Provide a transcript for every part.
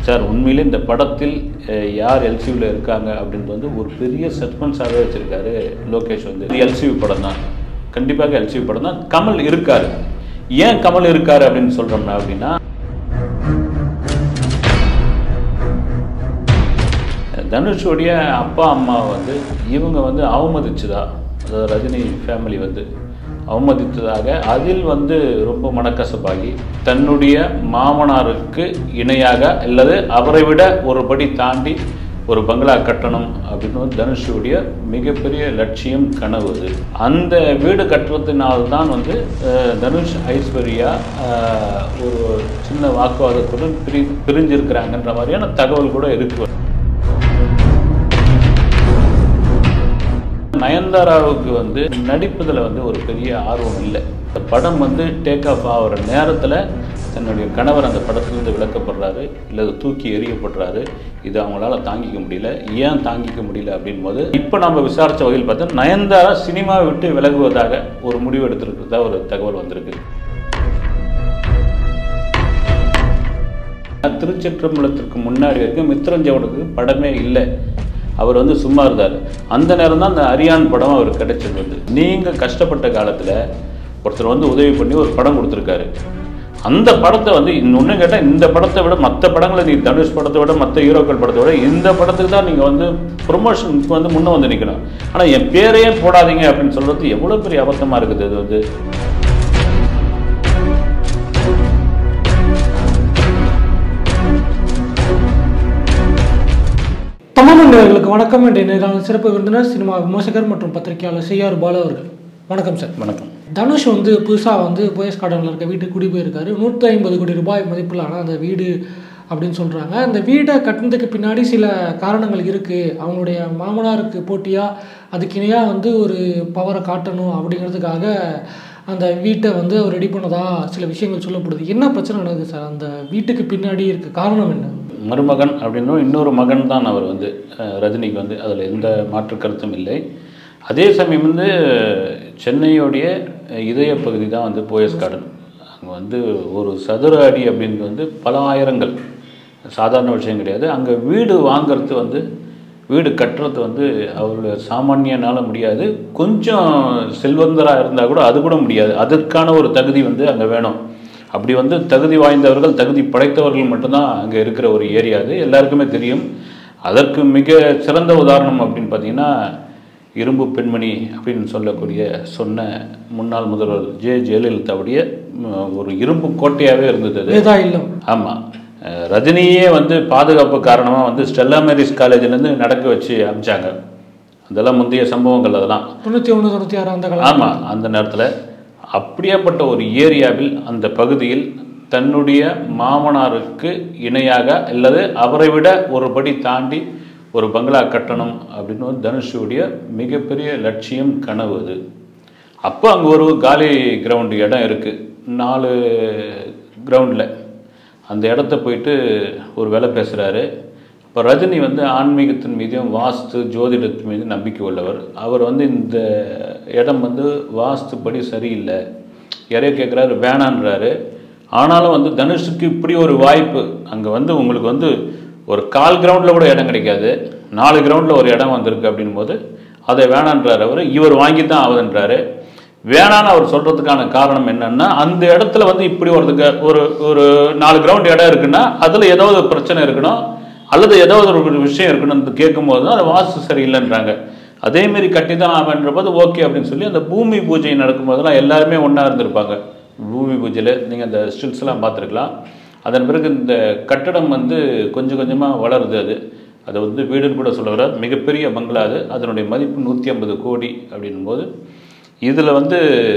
Sir உண்மையிலே இந்த படத்தில் அஹ், யார் எல்சியூவில் இருக்காங்க அப்படின்றது வந்து ஒரு பெரிய சஸ்பென்ஸாகவே வச்சுருக்காரு லோகேஷ் வந்து இது எல்சியூ படம் தான் கண்டிப்பாக எல்சியூ படம் தான் கமல் இருக்காரு ஏன் கமல் இருக்காரு அப்படின்னு சொல்கிறோம்னா அப்படின்னா தனுஷோடைய அப்பா அம்மா வந்து இவங்க வந்து அவமதிச்சதா அதாவது ரஜினி ஃபேமிலி வந்து அவமதித்ததாக அதில் வந்து ரொம்ப மனக்கசப்பாகி தன்னுடைய மாமனாருக்கு இணையாக அல்லது அவரை விட ஒரு படி தாண்டி ஒரு பங்களா கட்டணும் அப்படின்னு வந்து தனுஷுடைய மிகப்பெரிய லட்சியம் கனவு அது அந்த வீடு கட்டுறதுனால்தான் வந்து அஹ், தனுஷ் ஐஸ்வர்யா அஹ், ஒரு சின்ன வாக்குவாதத்துடன் பிரி பிரிஞ்சிருக்கிறாங்கன்ற மாதிரியான தகவல் கூட இருக்கு நயன்தாராவுக்கு வந்து நடிப்பதில் வந்து ஒரு பெரிய ஆர்வம் இல்லை இந்த படம் வந்து டேக் ஆஃப் ஆகிற நேரத்தில் தன்னுடைய கணவர் அந்த படத்திலிருந்து விளக்கப்படுறாரு இல்லை தூக்கி எறியப்படுறாரு இது அவங்களால தாங்கிக்க முடியல ஏன் தாங்கிக்க முடியல அப்படின் போது இப்போ நம்ம விசாரித்த வகையில் பார்த்தா நயன்தாரா சினிமாவை விட்டு விலகுவதாக ஒரு முடிவு எடுத்திருக்கிறதா ஒரு தகவல் வந்திருக்கு திருச்சிற்றம்பலத்திற்கு முன்னாடி வரைக்கும் மித்ரஞ்சவனுக்கு படமே இல்லை அவர் வந்து சும்மா இருந்தார் அந்த நேரம் தான் அந்த அரியான் படம் அவருக்கு கிடைச்சது வந்து நீங்கள் கஷ்டப்பட்ட காலத்தில் ஒருத்தர் வந்து உதவி பண்ணி ஒரு படம் கொடுத்துருக்காரு அந்த படத்தை வந்து இன்னொன்று கேட்டால் இந்த படத்தை விட மற்ற படங்களை நீ தனுஷ் படத்தை விட மற்ற ஹீரோக்கள் படத்தை விட இந்த படத்துக்கு தான் நீங்கள் வந்து ப்ரொமோஷனுக்கு வந்து முன்னே வந்து நிற்கணும் ஆனால் என் பேரையே போடாதீங்க அப்படின்னு சொல்கிறது எவ்வளோ பெரிய அபத்தமாக இருக்குது அது வந்து தமிழ் நேயர்களுக்கு வணக்கம் என்ற நேரான சிறப்பு விருந்தினர் சினிமா விமர்சகர் மற்றும் பத்திரிகையாளர் செய்யார் பாலு அவர்கள் வணக்கம் சார் வணக்கம் தனுஷ் வந்து புதுசாக வந்து போயஸ் கார்டனில் இருக்க வீட்டுக்கு குடி போயிருக்காரு நூற்றி ஐம்பது கோடி ரூபாய் மதிப்பிலான அந்த வீடு அப்படின்னு சொல்கிறாங்க அந்த வீடை கட்டினதுக்கு பின்னாடி சில காரணங்கள் இருக்குது அவங்களுடைய மாமனாருக்கு போட்டியாக அதுக்கு இணையாக வந்து ஒரு பவரை காட்டணும் அப்படிங்கிறதுக்காக அந்த வீட்டை வந்து அவர் ரெடி பண்ணதா சில விஷயங்கள் சொல்லப்படுது என்ன பிரச்சனை நடக்குது சார் அந்த வீட்டுக்கு பின்னாடி இருக்க காரணம் என்ன மருமகன் அப்படின்னும் இன்னொரு மகன் தான் அவர் வந்து அஹ், ரஜினிக்கு வந்து அதில் எந்த மாற்று கருத்தும் இல்லை அதே சமயம் வந்து சென்னையோடைய இதய பகுதி தான் வந்து போயஸ் கார்டன் அங்கே வந்து ஒரு சதுர அடி அப்படின்றது வந்து பல ஆயிரங்கள் சாதாரண விஷயம் கிடையாது அங்கே வீடு வாங்குறது வந்து வீடு கட்டுறது வந்து அவருடைய சாமானியனால முடியாது கொஞ்சம் செல்வந்தராக இருந்தால் கூட அது கூட முடியாது அதற்கான ஒரு தகுதி வந்து அங்கே வேணும் அப்படி வந்து தகுதி வாய்ந்தவர்கள் தகுதி படைத்தவர்கள் மட்டும்தான் அங்கே இருக்கிற ஒரு ஏரியா அது எல்லாருக்குமே தெரியும் அதற்கு மிக சிறந்த உதாரணம் அப்படின்னு பார்த்தீங்கன்னா இரும்பு பெண்மணி அப்படின்னு சொல்லக்கூடிய சொன்ன முன்னாள் முதல்வர் ஜே ஜெயலலிதாவுடைய ம், ஒரு இரும்பு கோட்டையாகவே இருந்தது அது வேதா இல்லம் ஆமாம் ரஜினியே வந்து பாதுகாப்பு காரணமாக வந்து ஸ்டெல்லா மேரிஸ் காலேஜ்லேருந்து நடக்க வச்சு அமிச்சாங்க அதெல்லாம் முந்தைய சம்பவங்கள் அதெல்லாம் தொண்ணூற்றி ஒன்று தொண்ணூற்றி ஆறு அந்த காலம் ஆமாம் அந்த நேரத்தில் அப்படியேப்பட்ட ஒரு ஏரியாவில் அந்த பகுதியில் தன்னுடைய மாமனாருக்கு இணையாக அல்லது அவரை விட ஒரு படி தாண்டி ஒரு பங்களா கட்டணும் அப்படின்னு வந்து தனுஷுடைய மிகப்பெரிய லட்சியம் கனவு அது அப்போ அங்கே ஒரு காலி கிரவுண்டு இடம் இருக்குது நாலு கிரவுண்டில் அந்த இடத்த போயிட்டு ஒரு வேலை பேசுகிறாரு இப்போ ரஜினி வந்து ஆன்மீகத்தின் மீதும் வாஸ்து ஜோதிடத்தின் மீது நம்பிக்கை உள்ளவர் அவர் வந்து இந்த இடம் வந்து வாஸ்துப்படி சரியில்லை யாரையோ கேட்குறாரு வேணான்றாரு ஆனாலும் வந்து தனுஷுக்கு இப்படி ஒரு வாய்ப்பு அங்கே வந்து உங்களுக்கு வந்து ஒரு கால் கிரவுண்டில் கூட இடம் கிடைக்காது நாலு கிரவுண்டில் ஒரு இடம் வந்திருக்கு அப்படின் போது அதை வேணான்றார் அவர் இவர் வாங்கி தான் ஆகுதுன்றாரு வேணான்னு அவர் சொல்கிறதுக்கான காரணம் என்னன்னா அந்த இடத்துல வந்து இப்படி ஒருத்துக்கு ஒரு ஒரு நாலு கிரவுண்ட் இடம் இருக்குன்னா அதில் ஏதோ ஒரு பிரச்சனை இருக்கணும் அல்லது ஏதோ ஒரு விஷயம் இருக்கணும்னு கேட்கும்போது தான் அது வாஸ்து சரியில்லைன்றாங்க அதேமாரி கட்டி தான் ஆவேன்ற போது ஓகே அப்படின்னு சொல்லி அந்த பூமி பூஜை நடக்கும்போதெல்லாம் எல்லாருமே ஒன்றா இருந்திருப்பாங்க பூமி பூஜையில் நீங்கள் அந்த ஸ்டில்ஸ்லாம் பார்த்துருக்கலாம் அதன் பிறகு இந்த கட்டடம் வந்து கொஞ்சம் கொஞ்சமாக வளருது அது அதை வந்து வீடுன்னு கூட சொல்ல வர மிகப்பெரிய பங்களா அது அதனுடைய மதிப்பு நூற்றி ஐம்பது கோடி அப்படின்னும் போது இதில் வந்து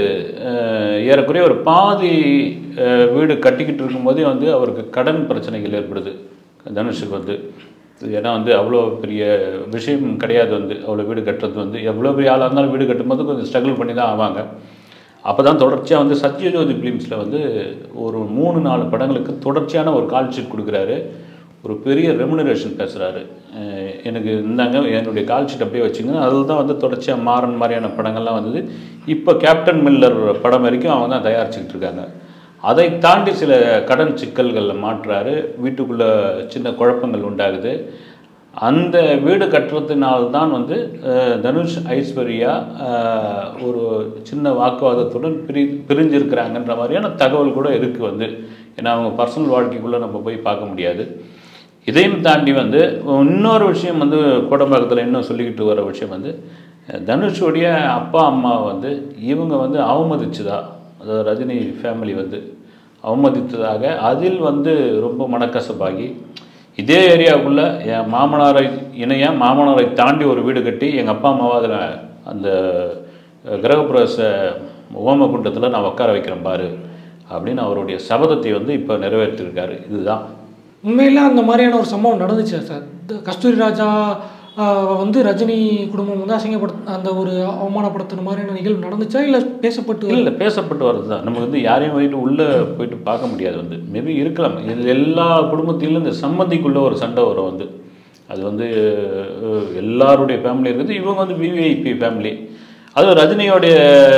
அஹ், ஏறக்குறைய ஒரு பாதி அஹ், வீடு கட்டிக்கிட்டு இருக்கும்போதே வந்து அவருக்கு கடன் பிரச்சனைகள் ஏற்படுது தனுஷுக்கு வந்து ஏன்னா வந்து அவ்வளோ பெரிய விஷயம் கிடையாது வந்து அவ்வளோ வீடு கட்டுறது வந்து எவ்வளோ பெரிய ஆளாக இருந்தாலும் வீடு கட்டும்போது கொஞ்சம் ஸ்ட்ரகிள் பண்ணி தான் ஆவாங்க அப்போ தான் தொடர்ச்சியாக வந்து சத்யஜோதி ஃபிலிம்ஸில் வந்து ஒரு மூணு நாலு படங்களுக்கு தொடர்ச்சியான ஒரு கால் ஷீட் கொடுக்குறாரு ஒரு பெரிய ரெமுனரேஷன் பேசுகிறாரு எனக்கு இந்தாங்க என்னுடைய கால் ஷீட் அப்படியே வச்சுங்க அதில் தான் வந்து தொடர்ச்சியாக மாறன் மாதிரியான படங்கள்லாம் வந்தது இப்போ கேப்டன் மில்லர் படம் வரைக்கும் அவங்க தான் தயாரிச்சுக்கிட்டு இருக்காங்க அதை தாண்டி சில கடன் சிக்கல்களில் மாட்டுறாரு வீட்டுக்குள்ளே சின்ன குழப்பங்கள் உண்டாகுது அந்த வீடு கட்டுறதுனால்தான் வந்து அஹ், தனுஷ் ஐஸ்வர்யா அஹ், ஒரு சின்ன வாக்குவாதத்துடன் பிரி பிரிஞ்சிருக்கிறாங்கன்ற மாதிரியான தகவல் கூட இருக்குது வந்து ஏன்னா அவங்க பர்சனல் வாழ்க்கைக்குள்ளே நம்ம போய் பார்க்க முடியாது இதையும் தாண்டி வந்து இன்னொரு விஷயம் வந்து கோடம்பாக்கத்தில் இன்னும் சொல்லிக்கிட்டு வர விஷயம் வந்து தனுஷுடைய அப்பா அம்மா வந்து இவங்க வந்து அவமதிச்சதா அதாவது ரஜினி ஃபேமிலி வந்து அவமதித்ததாக அதில் வந்து ரொம்ப மனக்கசப்பாகி இதே ஏரியாவுக்குள்ளே என் மாமனாரை இணைய மாமனாரை தாண்டி ஒரு வீடு கட்டி எங்கள் அப்பா அம்மாவை அதில் அந்த கிரகப்பிரவேச ஓம குண்டத்தில் நான் உட்கார வைக்கிறேன் பாரு அப்படின்னு அவருடைய சபதத்தை வந்து இப்போ நிறைவேற்றிருக்காரு இதுதான் உண்மையில அந்த மாதிரியான ஒரு சம்பவம் நடந்துச்சு சார் இந்த கஸ்தூரி ராஜா ஆஹ், வந்து ரஜினி குடும்பம் வந்து அசிங்கப்படுத்த அந்த ஒரு அவமானப்படுத்துன மாதிரியான நிகழ்வு நடந்துச்சா இல்லை பேசப்பட்டு இல்லை இல்லை பேசப்பட்டு வர்றது தான் நமக்கு வந்து யாரையும் போயிட்டு உள்ளே போயிட்டு பார்க்க முடியாது வந்து மேபி இருக்கலாம் இது எல்லா குடும்பத்திலும் இந்த சம்மந்திக்குள்ளே ஒரு சண்டை வரும் வந்து அது வந்து அஹ், எல்லாருடைய ஃபேமிலி இருக்குது இவங்க வந்து விவிஐபி ஃபேமிலி அது ரஜினியோடைய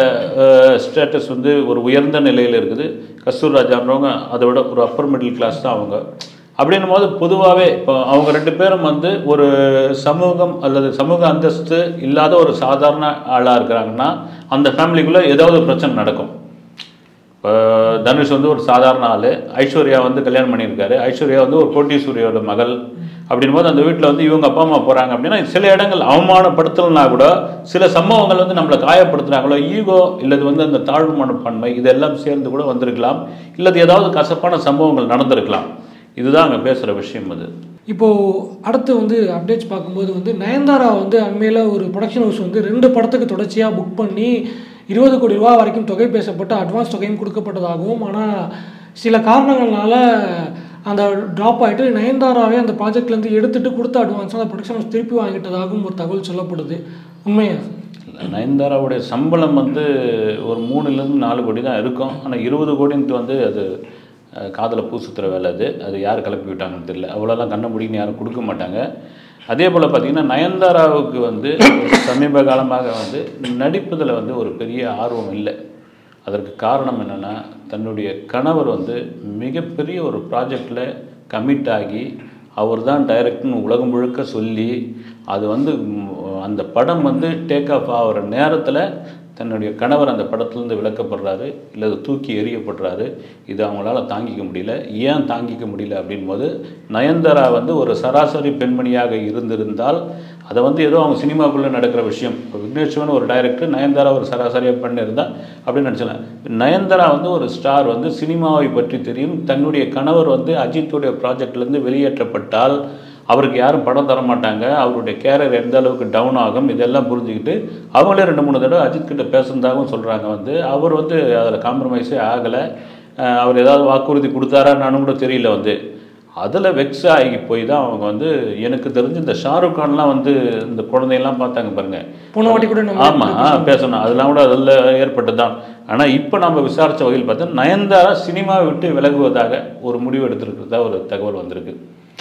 ஸ்டேட்டஸ் வந்து ஒரு உயர்ந்த நிலையில் இருக்குது கஸ்தூர் ராஜான்றவங்க அதை விட ஒரு அப்பர் மிடில் கிளாஸ் தான் அவங்க அப்படின்னும் போது பொதுவாகவே இப்போ அவங்க ரெண்டு பேரும் வந்து ஒரு சமூகம் அல்லது சமூக அந்தஸ்து இல்லாத ஒரு சாதாரண ஆளாக இருக்கிறாங்கன்னா அந்த ஃபேமிலிக்குள்ளே ஏதாவது பிரச்சனை நடக்கும் இப்போ தனுஷ் வந்து ஒரு சாதாரண ஆள் ஐஸ்வர்யா வந்து கல்யாணம் பண்ணியிருக்காரு ஐஸ்வர்யா வந்து ஒரு கோட்டீஸ்வரியோட மகள் அப்படின்னும் போது அந்த வீட்டில் வந்து இவங்க அப்பா அம்மா போகிறாங்க அப்படின்னா சில இடங்கள் அவமானப்படுத்தலைனா கூட சில சம்பவங்கள் வந்து நம்மளை காயப்படுத்துனாங்களோ ஈகோ இல்லது வந்து அந்த தாழ்வு மனப்பான்மை இதெல்லாம் சேர்ந்து கூட வந்திருக்கலாம் இல்லது ஏதாவது கசப்பான சம்பவங்கள் நடந்திருக்கலாம் இதுதான் அங்கே பேசுகிற விஷயம் அது இப்போது அடுத்து வந்து அப்டேட்ஸ் பார்க்கும்போது வந்து நயன்தாரா வந்து அண்மையில் ஒரு ப்ரொடக்ஷன் ஹவுஸ் வந்து ரெண்டு படத்துக்கு தொடர்ச்சியாக புக் பண்ணி இருபது கோடி ரூபா வரைக்கும் தொகை பேசப்பட்டு அட்வான்ஸ் தொகையும் கொடுக்கப்பட்டதாகவும் ஆனால் சில காரணங்களால அந்த ட்ராப் ஆகிட்டு நயன்தாராவே அந்த ப்ராஜெக்ட்லேருந்து எடுத்துட்டு கொடுத்த அட்வான்ஸ் அந்த ப்ரொடக்ஷன் ஹவுஸ் திருப்பி வாங்கிட்டதாகவும் ஒரு தகவல் சொல்லப்படுது உண்மையா நயன்தாராவுடைய சம்பளம் வந்து ஒரு மூணுலேருந்து நாலு கோடி தான் இருக்கும் ஆனால் இருபது கோடின்ட்டு வந்து அது காதில் பூ சுற்றுற வேலை அது அது யார் கிளப்பி விட்டாங்கன்னு தெரியல அவ்வளோலாம் கண்ண முடின்னு யாரும் கொடுக்க மாட்டாங்க அதே போல் பார்த்திங்கன்னா நயன்தாராவுக்கு வந்து சமீப காலமாக வந்து நடிப்பதில் வந்து ஒரு பெரிய ஆர்வம் இல்லை அதற்கு காரணம் என்னென்னா தன்னுடைய கணவர் வந்து மிகப்பெரிய ஒரு ப்ராஜெக்டில் கமிட் ஆகி அவர் தான் டைரக்ட்னு உலகம் முழுக்க சொல்லி அது வந்து ம், அந்த படம் வந்து டேக் ஆஃப் ஆகிற நேரத்தில் தன்னுடைய கணவர் அந்த படத்துலேருந்து விலக்கப்படுறாரு இல்லை அது தூக்கி எறியப்படுறாரு இது அவங்களால தாங்கிக்க முடியல ஏன் தாங்கிக்க முடியல அப்படின் போது நயன்தாரா வந்து ஒரு சராசரி பெண்மணியாக இருந்திருந்தால் அதை வந்து ஏதோ அவங்க சினிமாக்குள்ளே நடக்கிற விஷயம் இப்போ விக்னேஸ்வரன் ஒரு டைரக்டர் நயன்தாரா ஒரு சராசரியாக பெண் இருந்தால் அப்படின்னு நினச்சலாம் நயன்தாரா வந்து ஒரு ஸ்டார் வந்து சினிமாவை பற்றி தெரியும் தன்னுடைய கணவர் வந்து அஜித்துடைய ப்ராஜெக்ட்லேருந்து வெளியேற்றப்பட்டால் அவருக்கு யாரும் படம் தர மாட்டாங்க அவருடைய கேரியர் எந்த அளவுக்கு டவுன் ஆகும் இதெல்லாம் புரிஞ்சுக்கிட்டு அவங்களே ரெண்டு மூணு தடவை அஜித் கிட்ட பேசுனதாகவும் சொல்கிறாங்க வந்து அவர் வந்து அதில் காம்ப்ரமைஸே ஆகலை அஹ் அவர் ஏதாவது வாக்குறுதி கொடுத்தாரான்னு கூட தெரியல வந்து அதில் வெக்ஸ் ஆகி போய் தான் அவங்க வந்து எனக்கு தெரிஞ்சு இந்த ஷாருக் கான்லாம் வந்து இந்த குழந்தையெல்லாம் பார்த்தாங்க பாருங்க போன வாட்டி கூட நம்ம ஆமாம் பேசணும் அதெல்லாம் கூட அதில் ஏற்பட்டது தான் ஆனால் இப்போ நம்ம விசாரித்த வகையில் பார்த்தா நயன்தாரா சினிமாவை விட்டு விலகுவதாக ஒரு முடிவு எடுத்திருக்கிறதா ஒரு தகவல் வந்திருக்கு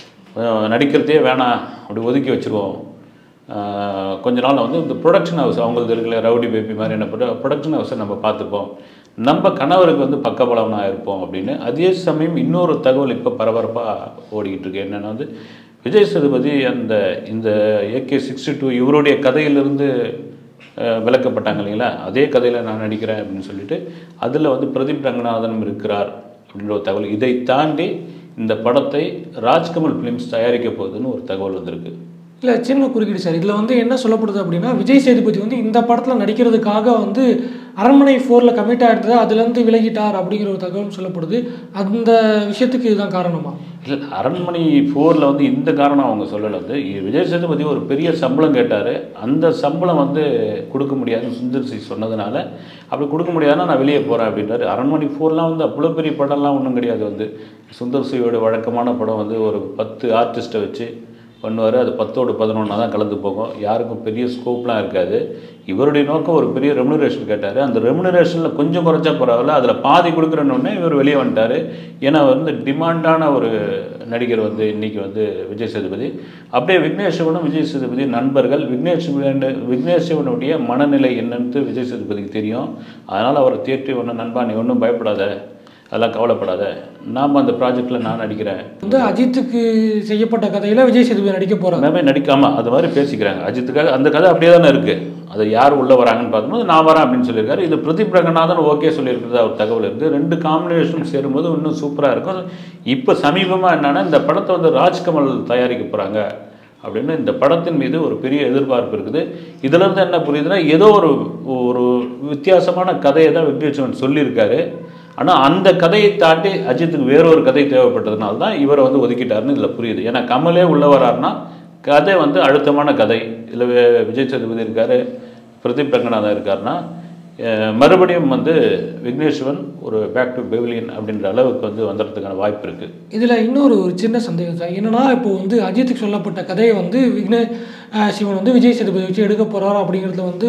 அஹ் நடிக்கிறதே வேணாம் அப்படி ஒதுக்கி வச்சுருவோம் அஹ் கொஞ்ச நாள் வந்து இந்த ப்ரொடக்ஷன் ஹவுஸ் அவங்களுக்கு இருக்கிற ரவுடி பேபி மாதிரி என்ன பண்ணுறோம் ப்ரொடக்ஷன் ஹவுஸை நம்ம பார்த்துப்போம் நம்ம கணவருக்கு வந்து பக்கபலவனாக இருப்போம் அப்படின்னு அதே சமயம் இன்னொரு தகவல் இப்போ பரபரப்பாக ஓடிக்கிட்டு இருக்கு என்னென்னா வந்து விஜய் சேதுபதி அந்த இந்த ஏகே சிக்ஸ்டி டூ இவருடைய கதையிலிருந்து அஹ், விளக்கப்பட்டாங்க இல்லைங்களா அதே கதையில் நான் நடிக்கிறேன் அப்படின்னு சொல்லிட்டு அதில் வந்து பிரதீப் ரங்கநாதனும் இருக்கிறார் அப்படின்ற ஒரு தகவல் இதை தாண்டி இந்த படத்தை ராஜ்கமல் ஃபிலிம்ஸ் தயாரிக்க போகுதுன்னு ஒரு தகவல் வந்திருக்கு இல்லை சின்ன குறுக்கீடு சார் இதில் வந்து என்ன சொல்லப்படுது அப்படின்னா விஜய் சேதுபதி வந்து இந்த படத்தில் நடிக்கிறதுக்காக வந்து அரண்மனை ஃபோரில் கமிட் ஆகிட்டது அதுலேருந்து விலகிட்டார் அப்படிங்கிற ஒரு தகவல் சொல்லப்படுது அந்த விஷயத்துக்கு இதுதான் காரணமா இல்லை அரண்மனை ஃபோரில் வந்து இந்த காரணம் அவங்க சொல்லலை வந்து இ- விஜய் சேதுபதி ஒரு பெரிய சம்பளம் கேட்டார் அந்த சம்பளம் வந்து கொடுக்க முடியாதுன்னு சுந்தர் சி சொன்னதுனால அப்படி கொடுக்க முடியாதுன்னா நான் வெளியே போகிறேன் அப்படின்றாரு அரண்மனை ஃபோர்லாம் வந்து அவ்வளோ பெரிய படம்லாம் ஒன்றும் கிடையாது வந்து சுந்தர் சியோட வழக்கமான படம் வந்து ஒரு பத்து ஆர்டிஸ்ட்டை வச்சு பண்ணுவார் அது பத்தோடு பதினொன்றா தான் கலந்து போகும் யாருக்கும் பெரிய ஸ்கோப்லாம் இருக்காது இவருடைய நோக்கம் ஒரு பெரிய ரெமுனரேஷன் கேட்டார் அந்த ரெமுனரேஷனில் கொஞ்சம் குறைச்சா பரவாயில்ல அதில் பாதி கொடுக்குறேன்னொடனே இவர் வெளியே வந்துட்டார் ஏன்னா வந்து டிமாண்டான ஒரு நடிகர் வந்து இன்றைக்கி வந்து விஜய் சேதுபதி அப்படியே விக்னேஸ்வரனும் விஜய் சேதுபதி நண்பர்கள் விக்னேஸ்வரன் விக்னேஸ்வரனுடைய மனநிலை என்னன்னு விஜய் சேதுபதிக்கு தெரியும் அதனால் அவரை தேற்றி ஒன்று நண்பா நீ ஒன்றும் பயப்படாத அதெல்லாம் கவலைப்படாத நாம் அந்த ப்ராஜெக்டில் நான் நடிக்கிறேன் வந்து அஜித்துக்கு செய்யப்பட்ட கதையில விஜய் சேதுபதி நடிக்க போறாரு எல்லாமே நடிக்காம அது மாதிரி பேசிக்கிறாங்க அஜித்துக்காக அந்த கதை அப்படியே தானே இருக்கு அது யார் உள்ள வராங்கன்னு பார்க்கும்போது நான் வரேன் அப்படின்னு சொல்லியிருக்காரு இது பிரதீப் ரங்கநாதன் ஓகே சொல்லியிருக்கிறதா ஒரு தகவல் இருக்குது ரெண்டு காம்பினேஷன் சேரும்போது இன்னும் சூப்பராக இருக்கும் இப்போ சமீபமாக என்னன்னா இந்த படத்தை வந்து ராஜ்கமல் தயாரிக்க போகிறாங்க அப்படின்னு இந்த படத்தின் மீது ஒரு பெரிய எதிர்பார்ப்பு இருக்குது இதிலிருந்து என்ன புரியுதுன்னா ஏதோ ஒரு ஒரு வித்தியாசமான கதையை தான் விக்னேஸ்வரன் சொல்லியிருக்காரு ஆனால் அந்த கதையை தாண்டி அஜித்துக்கு வேறொரு கதை தேவைப்பட்டதுனால தான் இவரை வந்து ஒதுக்கிட்டாருன்னு இதில் புரியுது ஏன்னா கமலே உள்ள வராருன்னா கதை வந்து அழுத்தமான கதை இதில் விஜய் சேதுபதி இருக்காரு பிரதீப் ரங்கநாதன் இருக்காருன்னா அஹ், மறுபடியும் வந்து விக்னேஸ்வரன் ஒரு பேக் டு பெவிலியன் அப்படின்ற அளவுக்கு வந்து வந்துடுறதுக்கான வாய்ப்பு இருக்குது இதுல இன்னொரு ஒரு சின்ன சந்தேகம் சார் என்னன்னா இப்போ வந்து அஜித்துக்கு சொல்லப்பட்ட கதையை வந்து விக்னே அஹ் சிவன் வந்து விஜய் சேதுபதி வச்சு எடுக்க போறாரு அப்படிங்கிறத வந்து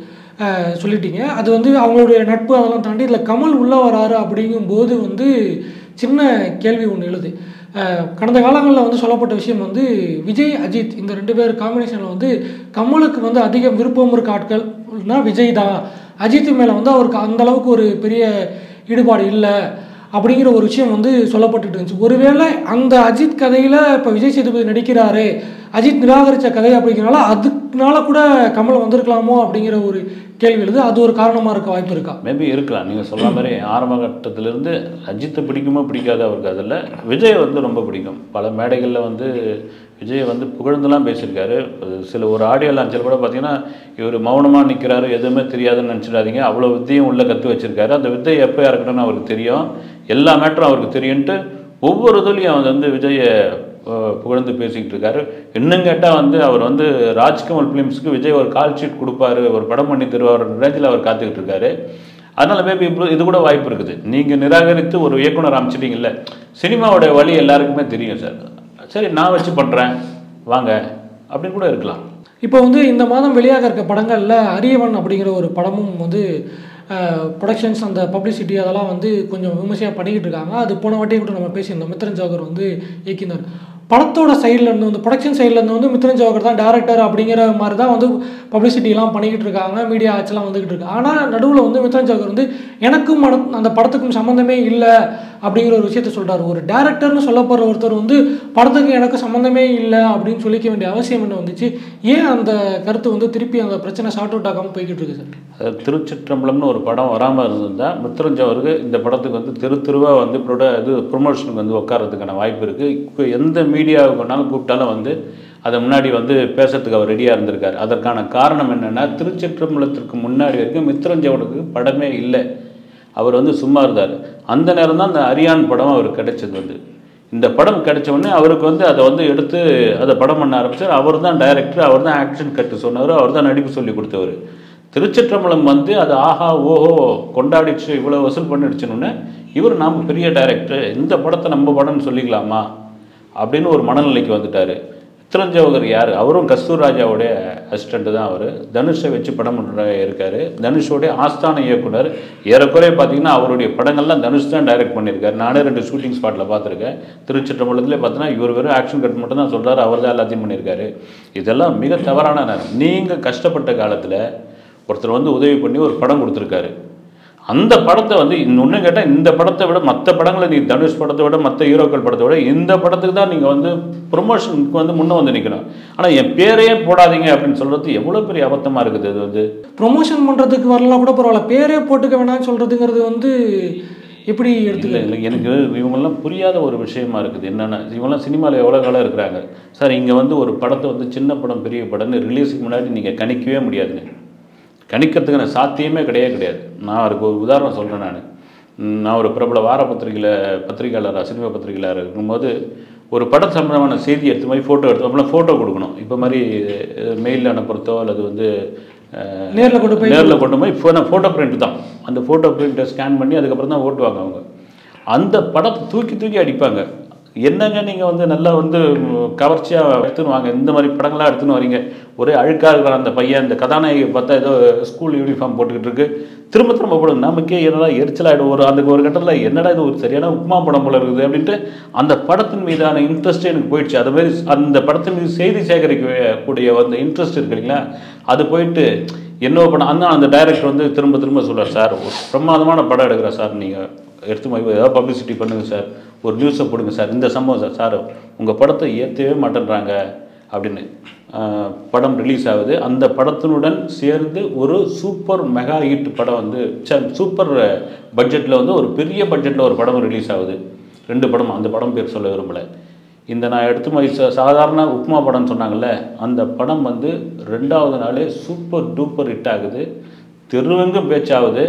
அஹ், சொல்லிட்டீங்க அது வந்து அவங்களுடைய நட்பு அதெல்லாம் தாண்டி இதில் கமல் உள்ள வராரு அப்படிங்கும்போது வந்து சின்ன கேள்வி ஒன்று எழுது அஹ், கடந்த காலங்களில் வந்து சொல்லப்பட்ட விஷயம் வந்து விஜய் அஜித் இந்த ரெண்டு பேர் காம்பினேஷனில் வந்து கமலுக்கு வந்து அதிக விருப்பம் இருக்க ஆட்கள்னா விஜய் தான் அஜித் மேலே வந்து அவருக்கு அந்த அளவுக்கு ஒரு பெரிய ஈடுபாடு இல்லை அப்படிங்கிற ஒரு விஷயம் வந்து சொல்லப்பட்டுட்டு இருந்துச்சு ஒருவேளை அந்த அஜித் கதையில் இப்போ விஜய் சேதுபதி நடிக்கிறாரு அஜித் நிராகரித்த கதை அப்படிங்கிறனால அதுக்குனால கூட கமல் வந்திருக்கலாமோ அப்படிங்கிற ஒரு கேள்வி எழுது அது ஒரு காரணமாக இருக்க வாய்ப்பு இருக்கா மேபி இருக்கலாம் நீங்கள் சொல்ற மாதிரி ஆரம்ப கட்டத்திலிருந்து அஜித்தை பிடிக்குமோ பிடிக்காத அவருக்கு அதில் விஜய் வந்து ரொம்ப பிடிக்கும் பல மேடைகளில் வந்து விஜய் வந்து புகழ்ந்துலாம் பேசியிருக்காரு அது சில ஒரு ஆடியோ லான்ச்சில் கூட பார்த்தீங்கன்னா இவர் மௌனமாக நிற்கிறாரு எதுவுமே தெரியாதுன்னு நினச்சிடாதீங்க அவ்வளோ வித்தையும் உள்ளே கற்று வச்சிருக்காரு அந்த வித்தை எப்போ இறக்கணும்னு அவருக்கு தெரியும் எல்லா மேட்டரும் அவருக்கு தெரியும்ட்டு ஒவ்வொரு இதுலையும் அவர் வந்து விஜயை அஹ், புகழ்ந்து பேசிக்கிட்டு இருக்காரு இன்னும் கேட்டால் வந்து அவர் வந்து ராஜ்கமல் ஃபிலிம்ஸ்க்கு விஜய் ஒரு கால் ஷீட் கொடுப்பாரு ஒரு படம் பண்ணி தருவார் ரேஞ்சில் அவர் காத்துக்கிட்டு இருக்காரு அதனால மேபி இப்போ இது கூட வாய்ப்பு இருக்குது நீங்கள் நிராகரித்து ஒரு இயக்குனர் அமைச்சிட்டீங்கல்ல சினிமாவோட வழி எல்லாருக்குமே தெரியும் சார் சரி நான் வச்சு பண்ணுறேன் வாங்க அப்படின்னு கூட இருக்கலாம் இப்போ வந்து இந்த மாதம் வெளியாக இருக்க படங்களில் அரியவன் அப்படிங்கிற ஒரு படமும் வந்து ப்ரொடக்ஷன்ஸ் அந்த பப்ளிசிட்டி அதெல்லாம் வந்து கொஞ்சம் விமர்சையாக பண்ணிக்கிட்டு இருக்காங்க அது போன வாட்டியும் கூட நம்ம பேசியிருந்தோம் மித்ரன் ஜோகர் வந்து இயக்கினார் படத்தோட சைடில் இருந்து வந்து ப்ரொடக்ஷன் சைடில் இருந்து வந்து மித்ரன் ஜோகர் தான் டேரக்டர் அப்படிங்கிற மாதிரி தான் வந்து பப்ளிசிட்டிலாம் பண்ணிக்கிட்டு இருக்காங்க மீடியா ஆட்சிலாம் வந்துக்கிட்டு இருக்கு ஆனால் நடுவில் வந்து மித்ரன் ஜோகர் வந்து எனக்கும் மட- அந்த படத்துக்கும் சம்மந்தமே இல்லை அப்படிங்கிற ஒரு விஷயத்த சொல்றாரு ஒரு டேரக்டர்னு சொல்லப்படுற ஒருத்தர் வந்து படத்துக்கு எனக்கு சம்மந்தமே இல்லை அப்படின்னு சொல்லிக்க வேண்டிய அவசியம் என்ன வந்துச்சு ஏன் அந்த கருத்து வந்து திருப்பி அந்த பிரச்சனை ஷார்ட் அவுட் ஆகாமல் போய்கிட்டு இருக்கு சார் அதாவது திருச்சிற்றம்பலம்னு ஒரு படம் வராமல் இருந்திருந்தால் மித்ரஞ்ச் அவருக்கு இந்த படத்துக்கு வந்து தெரு தெருவாக வந்து ப்ரொட இது ப்ரொமோஷனுக்கு வந்து உட்கார்றதுக்கான வாய்ப்பு இருக்குது இப்போ எந்த மீடியாவுக்கு வேணாலும் கூப்பிட்டாலும் வந்து அதை முன்னாடி வந்து பேசுறதுக்கு அவர் ரெடியாக இருந்திருக்காரு அதற்கான காரணம் என்னென்னா திருச்சிற்றம்பலத்திற்கு முன்னாடி வரைக்கும் மித்ரஞ்சவனுக்கு படமே இல்லை அவர் வந்து சும்மா இருந்தார் அந்த நேரம் தான் அந்த அரியான் படம் அவருக்கு கிடைச்சது வந்து இந்த படம் கிடைச்ச உடனே அவருக்கு வந்து அதை வந்து எடுத்து அதை படம் பண்ண ஆரம்பிச்சார் அவர் தான் டைரக்டர் அவர் தான் ஆக்ஷன் கட்டு சொன்னவர் அவர் தான் நடிப்பு சொல்லி கொடுத்தவர் திருச்சிற்றம்பலம் வந்து அது ஆஹா ஓஹோ கொண்டாடிச்சு இவ்வளோ வசூல் பண்ணிடுச்சுன்னு இவர் நாம் பெரிய டைரக்டர் இந்த படத்தை நம்ம படம்னு சொல்லிக்கலாமா அப்படின்னு ஒரு மனநிலைக்கு வந்துட்டார் சித்திரஞ்சவகர் யார் அவரும் கஸ்தூர் ராஜாவுடைய அசிஸ்டண்ட்டு தான் அவர் தனுஷை வச்சு படம் பண்ணுற இருக்கார் தனுஷோடைய ஆஸ்தான இயக்குனர் ஏறக்குறைய பார்த்தீங்கன்னா அவருடைய படங்கள்லாம் தனுஷ் தான் டைரக்ட் பண்ணியிருக்காரு நானே ரெண்டு ஷூட்டிங் ஸ்பாட்டில் பார்த்துருக்கேன் திருச்சிற்றம்பலத்திலே பார்த்தீங்கன்னா இவர் வெறும் ஆக்ஷன் கட் மட்டும் தான் சொல்கிறாரு அவர் தான் எல்லாத்தையும் பண்ணியிருக்காரு இதெல்லாம் மிக தவறான நேரம் நீங்கள் கஷ்டப்பட்ட காலத்தில் ஒருத்தர் வந்து உதவி பண்ணி ஒரு படம் கொடுத்துருக்காரு அந்த படத்தை வந்து இன்னொன்று கேட்டால் இந்த படத்தை விட மற்ற படங்களை நீ தனுஷ் படத்தை விட மற்ற ஹீரோக்கள் படத்தை விட இந்த படத்துக்கு தான் நீங்கள் வந்து ப்ரொமோஷனுக்கு வந்து முன்னே வந்து நிற்கணும் ஆனால் என் பேரையே போடாதீங்க அப்படின்னு சொல்கிறது எவ்வளோ பெரிய அபத்தமாக இருக்குது இது வந்து ப்ரொமோஷன் பண்ணுறதுக்கு வரலாம் கூட பரவாயில்ல பேரே போட்டுக்க வேணாம்னு சொல்கிறதுங்கிறது வந்து எப்படி எடுத்துக்க இல்லை இல்லை எனக்கு இவங்கெல்லாம் புரியாத ஒரு விஷயமா இருக்குது என்னென்னா இவங்கெல்லாம் சினிமாவில் எவ்வளோ காலம் இருக்கிறாங்க சார் இங்கே வந்து ஒரு படத்தை வந்து சின்ன படம் பெரிய படம்னு ரிலீஸுக்கு முன்னாடி நீங்கள் கணிக்கவே முடியாதுங்க கணிக்கிறதுக்கான சாத்தியமே கிடையவே கிடையாது நான் அதுக்கு ஒரு உதாரணம் சொல்கிறேன் நான் நான் ஒரு பிரபல வார பத்திரிகையில் பத்திரிகையாளராக சினிமா பத்திரிகையாளர் இருக்கும்போது ஒரு பட சம்பந்தமான செய்தி எடுத்து மாதிரி ஃபோட்டோ எடுத்து அப்படின்னா ஃபோட்டோ கொடுக்கணும் இப்போ மாதிரி மெயிலில் அனுப்புறதோ அல்லது வந்து அஹ், நேர்ல கொண்டு போய் நேரில் கொண்டு போய் ஃபோ ஃபோட்டோ பிரிண்ட் தான் அந்த ஃபோட்டோ பிரிண்ட்டை ஸ்கேன் பண்ணி அதுக்கப்புறம் தான் ஓட்டுவாங்க அவங்க அந்த படத்தை தூக்கி தூக்கி அடிப்பாங்க என்னங்க நீங்கள் வந்து நல்லா வந்து கவர்ச்சியாக எடுத்துன்னு வாங்க இந்த மாதிரி படங்களாக எடுத்துன்னு வரீங்க ஒரே அழுக்காக இருக்கிற அந்த பையன் இந்த கதாநாயகி பார்த்தா ஏதோ ஸ்கூல் யூனிஃபார்ம் போட்டுக்கிட்டு இருக்கு திரும்ப திரும்ப போடுங்க நமக்கே என்னடா எரிச்சலாகிடும் ஒரு அந்த ஒரு கட்டத்தில் என்னடா இது ஒரு சரியான உப்புமா படம் போல இருக்குது அப்படின்ட்டு அந்த படத்தின் மீதான இன்ட்ரெஸ்ட்டே எனக்கு போயிடுச்சு அது மாதிரி அந்த படத்தின் மீது செய்தி சேகரிக்க கூடிய அந்த இன்ட்ரெஸ்ட் இருக்கு இல்லைங்களா அது போயிட்டு என்ன படம் அந்த அந்த டைரக்டர் வந்து திரும்ப திரும்ப சொல்றார் சார் ஒரு பிரமாதமான படம் எடுக்கிறேன் சார் நீங்கள் எடுத்து போய் ஏதாவது பப்ளிசிட்டி பண்ணுங்கள் சார் ஒரு நியூஸை போடுங்க சார் இந்த சம்பவம் சார் சார் உங்கள் படத்தை ஏற்றவே மாட்டேன்றாங்க அப்படின்னு ஆஹ், படம் ரிலீஸ் ஆகுது அந்த படத்தினுடன் சேர்ந்து ஒரு சூப்பர் மெகா ஹிட் படம் வந்து சூப்பர் பட்ஜெட்டில் வந்து ஒரு பெரிய பட்ஜெட்டில் ஒரு படம் ரிலீஸ் ஆகுது ரெண்டு படம் அந்த படம் பேர் சொல்ல விரும்பலை இந்த நான் எடுத்து மாதிரி சா- சாதாரண உப்மா படம்னு சொன்னாங்கல்ல அந்த படம் வந்து ரெண்டாவது நாளே சூப்பர் டூப்பர் ஹிட் ஆகுது தெருவெங்கும் பேச்சாகுது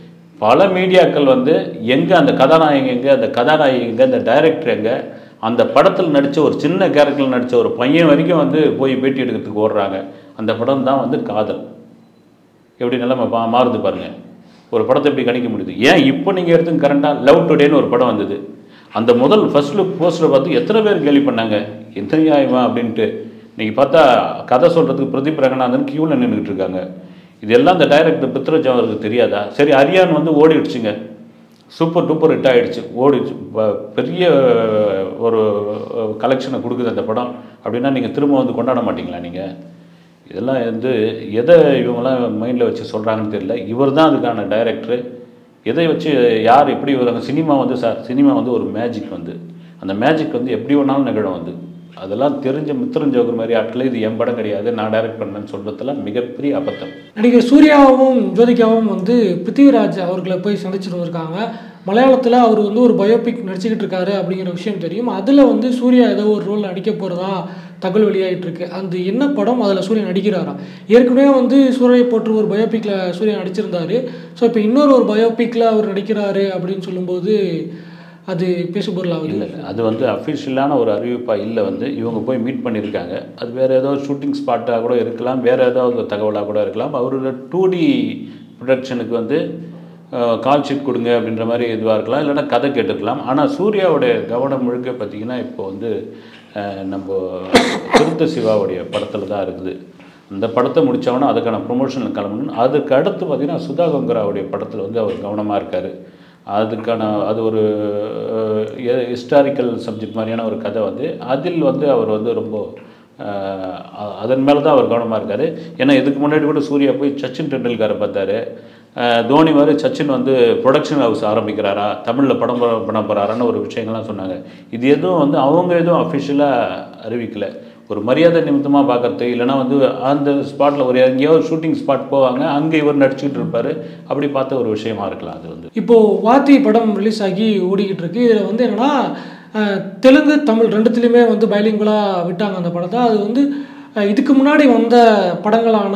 பல மீடியாக்கள் வந்து எங்கே அந்த கதாநாயகன் எங்கே அந்த கதாநாயகி எங்கே அந்த டைரக்டர் எங்கே அந்த படத்தில் நடித்த ஒரு சின்ன கேரக்டரில் நடித்த ஒரு பையன் வரைக்கும் வந்து போய் பேட்டி எடுக்கிறதுக்கு ஓடுறாங்க அந்த படம் தான் வந்து காதல் எப்படி நிலைமை பா மாறுது பாருங்க ஒரு படத்தை எப்படி கணிக்க முடியுது ஏன் இப்போ நீங்கள் எடுத்து கரண்டாக லவ் டுடேன்னு ஒரு படம் வந்தது அந்த முதல் ஃபர்ஸ்ட் லுக் போஸ்டரை பார்த்து எத்தனை பேர் கேள்வி பண்ணாங்க எத்தனை ஆயிவா அப்படின்ட்டு நீங்கள் பார்த்தா கதை சொல்கிறதுக்கு பிரதீப் ரங்கநாதன் க்யூவில் நின்றுட்டு இருக்காங்க இதெல்லாம் இந்த டைரக்டர் பித்ரஜ் அவருக்கு தெரியாதா சரி அரியான் வந்து ஓடிடுச்சுங்க சூப்பர் டூப்பர் ஹிட் ஆயிடுச்சு ஓடிடுச்சு ப- பெரிய ஒரு கலெக்ஷனை கொடுக்குது அந்த படம் அப்படின்னா நீங்கள் திரும்ப வந்து கொண்டாட மாட்டீங்களா நீங்கள் இதெல்லாம் வந்து எதை இவங்கெல்லாம் மைண்டில் வச்சு சொல்கிறாங்கன்னு தெரியல இவர் தான் அதுக்கான டைரக்டரு எதை வச்சு யார் எப்படி வராங்க சினிமா வந்து சார் சினிமா வந்து ஒரு மேஜிக் வந்து அந்த மேஜிக் வந்து எப்படி வேணாலும் நிகழும் வந்து அதெல்லாம் தெரிஞ்ச மித்திரன் ஜோகர் மாதிரி ஆட்கள் இது என் படம் கிடையாது நான் டைரக்ட் பண்ணேன்னு சொல்றதெல்லாம் மிகப்பெரிய அபத்தம் நடிகர் சூர்யாவும் ஜோதிகாவும் வந்து பிருத்திவிராஜ் அவர்களை போய் சந்திச்சுட்டு வந்திருக்காங்க மலையாளத்தில் அவர் வந்து ஒரு பயோபிக் நடிச்சுக்கிட்டு இருக்காரு அப்படிங்கிற விஷயம் தெரியும் அதில் வந்து சூர்யா ஏதோ ஒரு ரோல் நடிக்க போகிறதா தகவல் வெளியாகிட்டு இருக்கு அந்த என்ன படம் அதில் சூர்யா நடிக்கிறாரா ஏற்கனவே வந்து சூர்யை போட்டு ஒரு பயோபிக்கில் சூர்யா நடிச்சிருந்தாரு ஸோ இப்போ இன்னொரு ஒரு பயோபிக்கில் அவர் நடிக்கிறாரு அப்படின்னு சொல்லும்போது அது பேசுபொருளாகுது இல்லை இல்லை அது வந்து அஃபிஷியலான ஒரு அறிவிப்பாக இல்லை வந்து இவங்க போய் மீட் பண்ணியிருக்காங்க அது வேறு ஏதோ ஷூட்டிங் ஸ்பாட்டாக கூட இருக்கலாம் வேறு ஏதாவது ஒரு தகவலாக கூட இருக்கலாம் அவரோட டூ டி ப்ரொடக்ஷனுக்கு வந்து கால் ஷீட் கொடுங்க அப்படின்ற மாதிரி இதுவாக இருக்கலாம் இல்லைன்னா கதை கேட்டுருக்கலாம் ஆனால் சூர்யாவுடைய கவனம் முழுக்க பார்த்திங்கன்னா இப்போ வந்து அஹ், நம்ம திருத்த சிவாவுடைய படத்தில் தான் இருக்குது அந்த படத்தை முடித்தவொன்னே அதுக்கான ப்ரொமோஷனில் கிளம்பணும் அதுக்கு அடுத்து பார்த்திங்கன்னா சுதா கங்கராவுடைய படத்தில் வந்து அவர் கவனமாக இருக்கார் அதுக்கான அது ஒரு ஹிஸ்டாரிக்கல் சப்ஜெக்ட் மாதிரியான ஒரு கதை வந்து அதில் வந்து அவர் வந்து ரொம்ப அஹ், அ- அதன் மேலே தான் அவர் கவனமாக இருக்கார் ஏன்னா இதுக்கு முன்னாடி கூட சூர்யா போய் சச்சின் டெண்டுல்கரை பார்த்தாரு அஹ், தோனி மாதிரி சச்சின் வந்து ப்ரொடக்ஷன் ஹவுஸ் ஆரம்பிக்கிறாரா தமிழில் படம் ப- பண்ண போகிறாரான்னு ஒரு விஷயங்கள்லாம் சொன்னாங்க இது எதுவும் வந்து அவங்க எதுவும் அஃபிஷியலாக அறிவிக்கலை ஒரு மரியாதை நிமித்தமாக பார்க்கறது இல்லைன்னா வந்து அந்த ஸ்பாட்டில் ஒரு எங்கேயோ ஷூட்டிங் ஸ்பாட் போவாங்க அங்கே இவர் நடிச்சுக்கிட்டு இருப்பார் அப்படி பார்த்த ஒரு விஷயமா இருக்கலாம் அது வந்து இப்போ வாத்தி படம் ரிலீஸ் ஆகி ஓடிக்கிட்டு இருக்கு இதில் வந்து என்னன்னா அஹ், தெலுங்கு தமிழ் ரெண்டுத்துலேயுமே வந்து பைலிங்குலாக விட்டாங்க அந்த படத்தை அது வந்து அஹ், இதுக்கு முன்னாடி வந்த படங்களான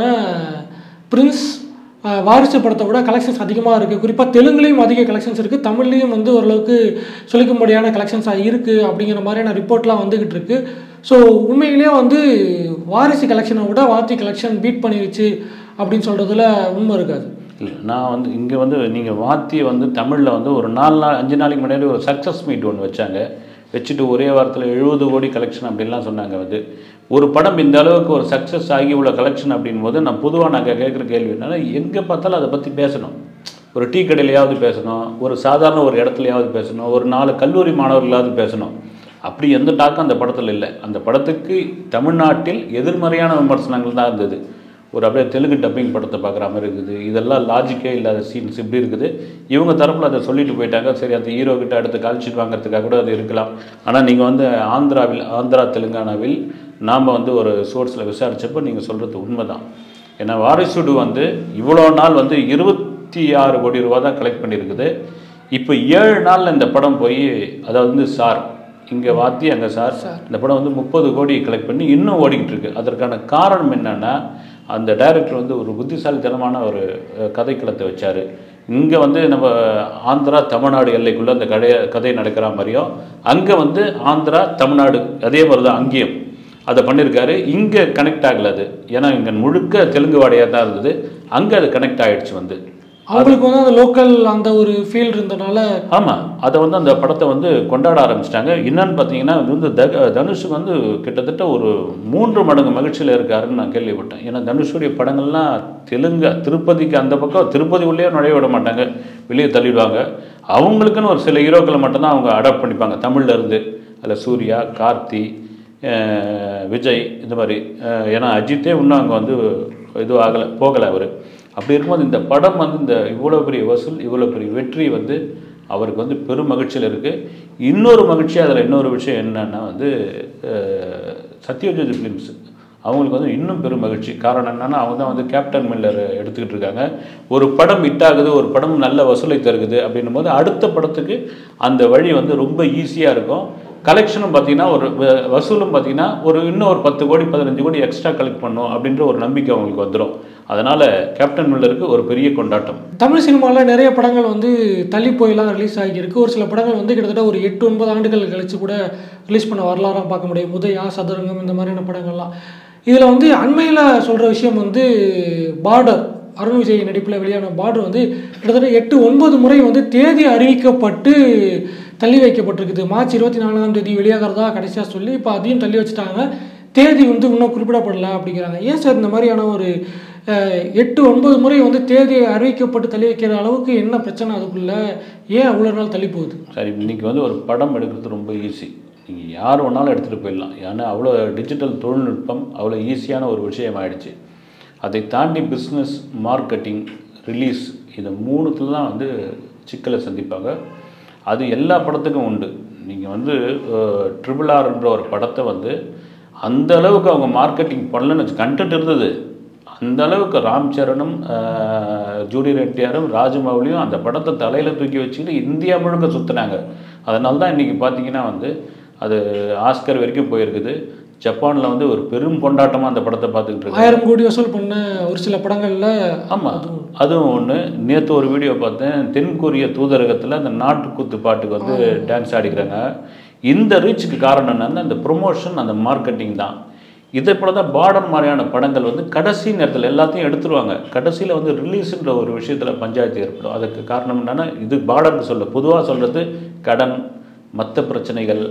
பிரின்ஸ் அஹ், வாரிசு படத்தை விட கலெக்ஷன்ஸ் அதிகமாக இருக்குது குறிப்பாக தெலுங்குலேயும் அதிக கலெக்ஷன்ஸ் இருக்குது தமிழ்லேயும் வந்து ஓரளவுக்கு சொல்லிக்கும்படியான கலெக்ஷன்ஸாக இருக்குது அப்படிங்கிற மாதிரியான ரிப்போர்ட்லாம் வந்துக்கிட்டு இருக்கு ஸோ உண்மையிலேயே வந்து வாரிசு கலெக்ஷனை விட வாத்தி கலெக்ஷன் பீட் பண்ணிருச்சு அப்படின்னு சொல்கிறதுல உண்மை இருக்காது இல்லை நான் வந்து இங்கே வந்து நீங்கள் வாத்தியை வந்து தமிழில் வந்து ஒரு நாலு நாள் அஞ்சு நாளைக்கு முன்னாடி ஒரு சக்ஸஸ் மீட் ஒன்று வச்சாங்க வச்சுட்டு ஒரே வாரத்தில் எழுபது கோடி கலெக்ஷன் அப்படின்லாம் சொன்னாங்க வந்து ஒரு படம் இந்த அளவுக்கு ஒரு சக்ஸஸ் ஆகி உள்ள கலெக்ஷன் அப்படின் போது நான் பொதுவாக நாங்கள் கேட்குற கேள்வி என்னன்னா எங்கே பார்த்தாலும் அதை பற்றி பேசணும் ஒரு டீ கடையிலையாவது பேசணும் ஒரு சாதாரண ஒரு இடத்துலையாவது பேசணும் ஒரு நாலு கல்லூரி மாணவர்களாவது பேசணும் அப்படி எந்த டாக்கும் அந்த படத்தில் இல்லை அந்த படத்துக்கு தமிழ்நாட்டில் எதிர்மறையான விமர்சனங்கள் தான் இருந்தது ஒரு அப்படியே தெலுங்கு டப்பிங் படத்தை பார்க்குற மாதிரி இருக்குது இதெல்லாம் லாஜிக்கே இல்லாத சீன்ஸ் இப்படி இருக்குது இவங்க தரப்பில் அதை சொல்லிட்டு போயிட்டாங்க சரி அந்த ஹீரோ கிட்ட அடுத்து கால்ஷீட் வாங்குறதுக்காக கூட அது இருக்கலாம் ஆனால் நீங்கள் வந்து ஆந்திராவில் ஆந்திரா தெலுங்கானாவில் நாம் வந்து ஒரு சோர்ஸில் விசாரிச்சப்போ நீங்கள் சொல்கிறது உண்மைதான் ஏன்னா வாரிசுடு வந்து இவ்வளோ நாள் வந்து இருபத்தி ஆறு கோடி ரூபா தான் கலெக்ட் பண்ணியிருக்குது இப்போ ஏழு நாளில் இந்த படம் போய் அதாவது வந்து சார் இங்கே வாத்தி அங்கே சார் இந்த படம் வந்து முப்பது கோடி கலெக்ட் பண்ணி இன்னும் ஓடிக்கிட்டு இருக்கு அதற்கான காரணம் என்னன்னா அந்த டைரக்டர் வந்து ஒரு புத்திசாலித்தனமான ஒரு அஹ், கதைக்களத்தை வச்சார் இங்கே வந்து நம்ம ஆந்திரா தமிழ்நாடு எல்லைக்குள்ளே அந்த கதையை கதை நடக்கிற மாதிரியும் அங்கே வந்து ஆந்திரா தமிழ்நாடு அதே மாதிரி தான் அங்கேயும் அதை பண்ணியிருக்காரு இங்கே கனெக்ட் ஆகல அது ஏன்னா இங்கே முழுக்க தெலுங்கு வாடையாக தான் இருந்தது அங்கே அது கனெக்ட் ஆயிடுச்சு வந்து அவங்களுக்கு வந்து அந்த லோக்கல் அந்த ஒரு ஃபீல் இருந்தனால ஆமாம் அதை வந்து அந்த படத்தை வந்து கொண்டாட ஆரம்பிச்சிட்டாங்க என்னன்னு பார்த்தீங்கன்னா இது வந்து த தனுஷுக்கு வந்து கிட்டத்தட்ட ஒரு மூன்று மடங்கு மகிழ்ச்சியில் இருக்காருன்னு நான் கேள்விப்பட்டேன் ஏன்னா தனுஷுடைய படங்கள்லாம் தெலுங்கு திருப்பதிக்கு அந்த பக்கம் திருப்பதி உள்ளே நுழைய விட மாட்டாங்க வெளியே தள்ளிடுவாங்க அவங்களுக்குன்னு ஒரு சில ஹீரோக்களை மட்டும்தான் அவங்க அடாப்ட் பண்ணிப்பாங்க தமிழ்ல இருந்து அதில் சூர்யா கார்த்தி அஹ், விஜய் இந்த மாதிரி அஹ், ஏன்னா அஜித்தே இன்னும் அங்கே வந்து இது ஆகலை போகலை அவர் அப்படி இருக்கும்போது இந்த படம் வந்து இந்த இவ்வளோ பெரிய வசூல் இவ்வளோ பெரிய வெற்றி வந்து அவருக்கு வந்து பெரும் மகிழ்ச்சியில் இருக்குது இன்னொரு மகிழ்ச்சி அதில் இன்னொரு விஷயம் என்னன்னா வந்து அஹ், சத்யஜோதி ஃபிலிம்ஸ் அவங்களுக்கு வந்து இன்னும் பெரும் மகிழ்ச்சி காரணம் என்னன்னா அவங்க தான் வந்து கேப்டன் மில்லர் எடுத்துக்கிட்டு இருக்காங்க ஒரு படம் ஹிட் ஆகுது ஒரு படம் நல்ல வசூலை தருகுது அப்படின்னும் போது அடுத்த படத்துக்கு அந்த வழி வந்து ரொம்ப ஈஸியாக இருக்கும் கலெக்ஷனும் பார்த்தீங்கன்னா ஒரு வ- வசூலும் பார்த்தீங்கன்னா ஒரு இன்னும் ஒரு பத்து கோடி பதினஞ்சு கோடி எக்ஸ்ட்ரா கலெக்ட் பண்ணும் அப்படின்ற ஒரு நம்பிக்கை அவங்களுக்கு வந்துடும் அதனால் கேப்டன் மில்லருக்கு ஒரு பெரிய கொண்டாட்டம் தமிழ் சினிமாவில் நிறைய படங்கள் வந்து தள்ளி போயெல்லாம் ரிலீஸ் ஆகியிருக்கு ஒரு சில படங்கள் வந்து கிட்டத்தட்ட ஒரு எட்டு ஒன்பது ஆண்டுகள் கழிச்சு கூட ரிலீஸ் பண்ண வரலாறாக பார்க்க முடியும் உதயா சதுரங்கம் இந்த மாதிரியான படங்கள்லாம் இதில் வந்து அண்மையில் சொல்கிற விஷயம் வந்து பார்டர் அருண் விஜய் நடிப்பில் வெளியான பார்டர் வந்து கிட்டத்தட்ட எட்டு ஒன்பது முறை வந்து தேதி அறிவிக்கப்பட்டு தள்ளி வைக்கப்பட்டிருக்குது மார்ச் இருபத்தி நான்காம் தேதி வெளியாகிறதா கடைசியாக சொல்லி இப்போ அதையும் தள்ளி வச்சுட்டாங்க தேதி வந்து இன்னும் குறிப்பிடப்படலை அப்படிங்கிறாங்க ஏன் சார் இந்த மாதிரியான ஒரு அஹ், எட்டு ஒன்பது முறை வந்து தேதி அறிவிக்கப்பட்டு தள்ளி வைக்கிற அளவுக்கு என்ன பிரச்சனை அதுக்குள்ள ஏன் அவ்வளோ நாள் தள்ளி போகுது சரி இன்னைக்கு வந்து ஒரு படம் எடுக்கிறது ரொம்ப ஈஸி நீங்கள் யார் வேணாலும் எடுத்துகிட்டு போயிடலாம் ஏன்னா அவ்வளோ டிஜிட்டல் தொழில்நுட்பம் அவ்வளோ ஈஸியான ஒரு விஷயம் ஆயிடுச்சு அதை தாண்டி பிஸ்னஸ் மார்க்கெட்டிங் ரிலீஸ் இது மூணுத்துல தான் வந்து சிக்கலை சந்திப்பாங்க அது எல்லா படத்துக்கும் உண்டு நீங்கள் வந்து ட்ரிபிள் ஆர்ன்ற ஒரு படத்தை வந்து அந்த அளவுக்கு அவங்க மார்க்கெட்டிங் பண்ணலன்னு வச்சு கண்டென்ட் இருந்தது அந்த அளவுக்கு ராம் சரணும் ஆஹ், ஜூடி ரெட்டியாரும் ராஜமௌலியும் அந்த படத்தை தலையில் தூக்கி வச்சுக்கிட்டு இந்தியா முழுக்க சுற்றினாங்க அதனால தான் இன்றைக்கி பார்த்தீங்கன்னா வந்து அது ஆஸ்கர் வரைக்கும் போயிருக்குது ஜப்பானில் வந்து ஒரு பெரும் கொண்டாட்டமாக அந்த படத்தை பார்த்துக்கிட்டு இருக்காங்க ஆயிரம் கோடி வசூல் பண்ண ஒரு சில படங்களில் ஆமாம் அதுவும் ஒன்று நேற்று ஒரு வீடியோ பார்த்தேன் தென்கொரிய தூதரகத்தில் அந்த நாட்டுக்கூத்து பாட்டுக்கு வந்து டான்ஸ் ஆடிக்கிறாங்க இந்த ரீச்சுக்கு காரணம் என்னன்னா அந்த ப்ரொமோஷன் அந்த மார்க்கெட்டிங் தான் இதே போல தான் பார்டர் மாதிரியான படங்கள் வந்து கடைசி நேரத்தில் எல்லாத்தையும் எடுத்துருவாங்க கடைசியில் வந்து ரிலீஸுன்ற ஒரு விஷயத்தில் பஞ்சாயத்து ஏற்படும் அதுக்கு காரணம் என்னன்னா இது பார்டருக்கு சொல்ல பொதுவாக சொல்கிறது கடன் மற்ற பிரச்சனைகள்